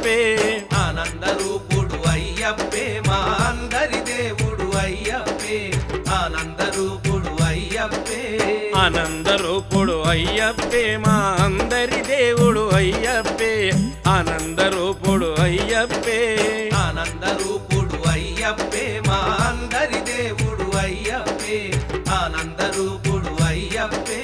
అయ్యప్పే ఆనందరూపుడు అయ్యప్పే మా అందరి దేవుడు అయ్యప్పే ఆనందరూపుడు అయ్యప్పే ఆనందరూపుడు అయ్యప్పే మా అందరి దేవుడు అయ్యప్పే ఆనందరూపుడు అయ్యప్పే ఆనందరూపుడు అయ్యప్పే మా అందరి దేవుడు అయ్యప్పే ఆనందరూపుడు అయ్యప్పే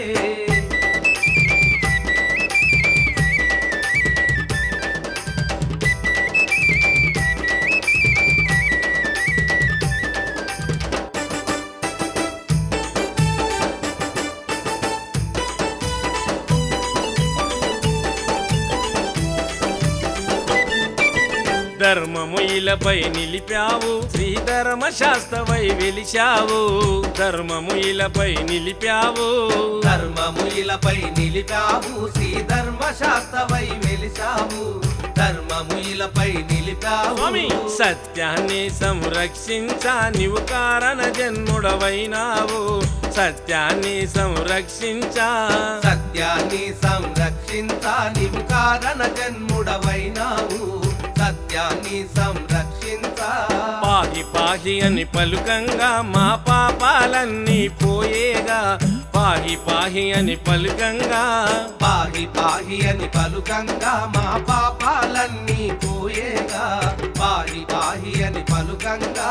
ధర్మము ఇలపై నిలిపావు శ్రీధర్మ శాస్త్రవై వెలిశావు ధర్మము ఇలపై నిలిపావు ధర్మము ఇలపై నిలిపావు శ్రీ ధర్మ శాస్త్రవై వెలిసావు ధర్మము ఇలపై నిలిపావు స్వామి సత్యాన్ని సంరక్షించా నీవు కారణ జన్ముడవైనావు సత్యాన్ని సంరక్షించా సత్యాన్ని సంరక్షించా నీవు కారణ జన్ముడవైనావు సత్యాన్ని సంరక్షించా పాహి పాహి అని పలుకంగా మా పాపాలన్నీ పోయేగా పాహి పాహి అని పలుకంగా పాహి పాహి అని పలుకంగా మా పాపాలన్నీ పోయేగా పాహి పాహి అని పలుకంగా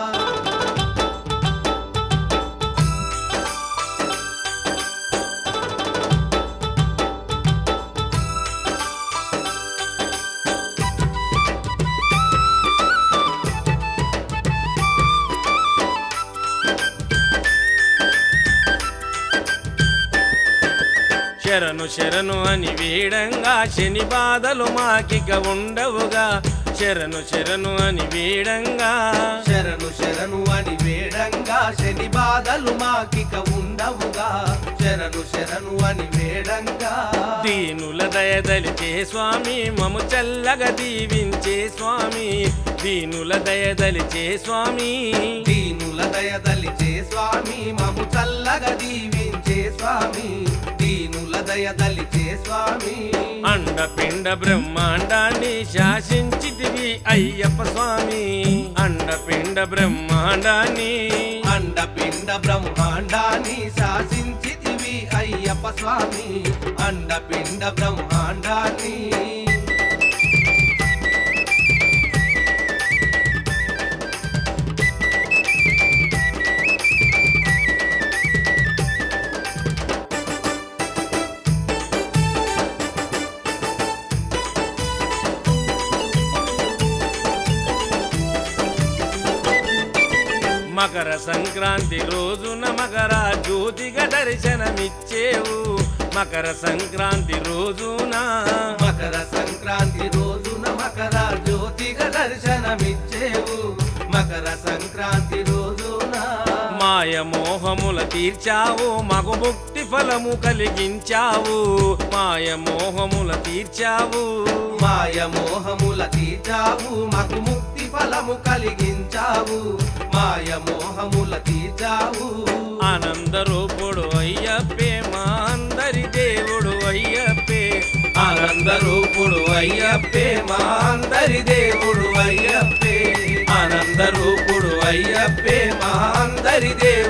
శరణు శరణు అని వేడంగా శని బాధలు మాకిక ఉండవుగా శరణు శరణు అని వేడంగా శరణు శరణు అని వేడంగా శని బాధలు మాకిక ఉండవుగా శరణు శరణు అని వేడంగా దీనుల దయదలిచే స్వామి మము చల్లగా దీవించే స్వామి దీనుల దయదలిచే స్వామి దీనుల దయదలిచే స్వామి మము చల్లగా దీవించే స్వామి దీనుల దయదలిచే స్వామి అండపిండ బ్రహ్మాండాన్ని శాసించితివి అయ్యప్ప స్వామి అండపిండ బ్రహ్మాండాన్ని అండపిండ బ్రహ్మాండాన్ని శాసించితివి అయ్యప్ప స్వామి అండపిండ బ్రహ్మాండాన్ని మకర సంక్రాంతి రోజున మకర జ్యోతిగా దర్శనమిచ్చేవు మకర సంక్రాంతి రోజున మకర సంక్రాంతి రోజున మకర జ్యోతిగా దర్శనమిచ్చేవు మకర సంక్రాంతి రోజున మాయ మోహముల తీర్చావు మగు ముక్తి ఫలము కలిగించావు మాయ మోహముల తీర్చావు మాయ మోహముల తీర్చావు మాకు ముక్తి ఫలము కలిగించావు మాయ మోహముల తీర్చావు ఆనంద రూపుడు అయ్యప్పే మా అందరి దేవుడు అయ్యప్పే ఆనంద రూపుడు అయ్యప్పే మా అందరి దేవుడు అయ్యప్పే ఆనంద రూపుడు అయ్యప్పే మా అందరి దేవుడు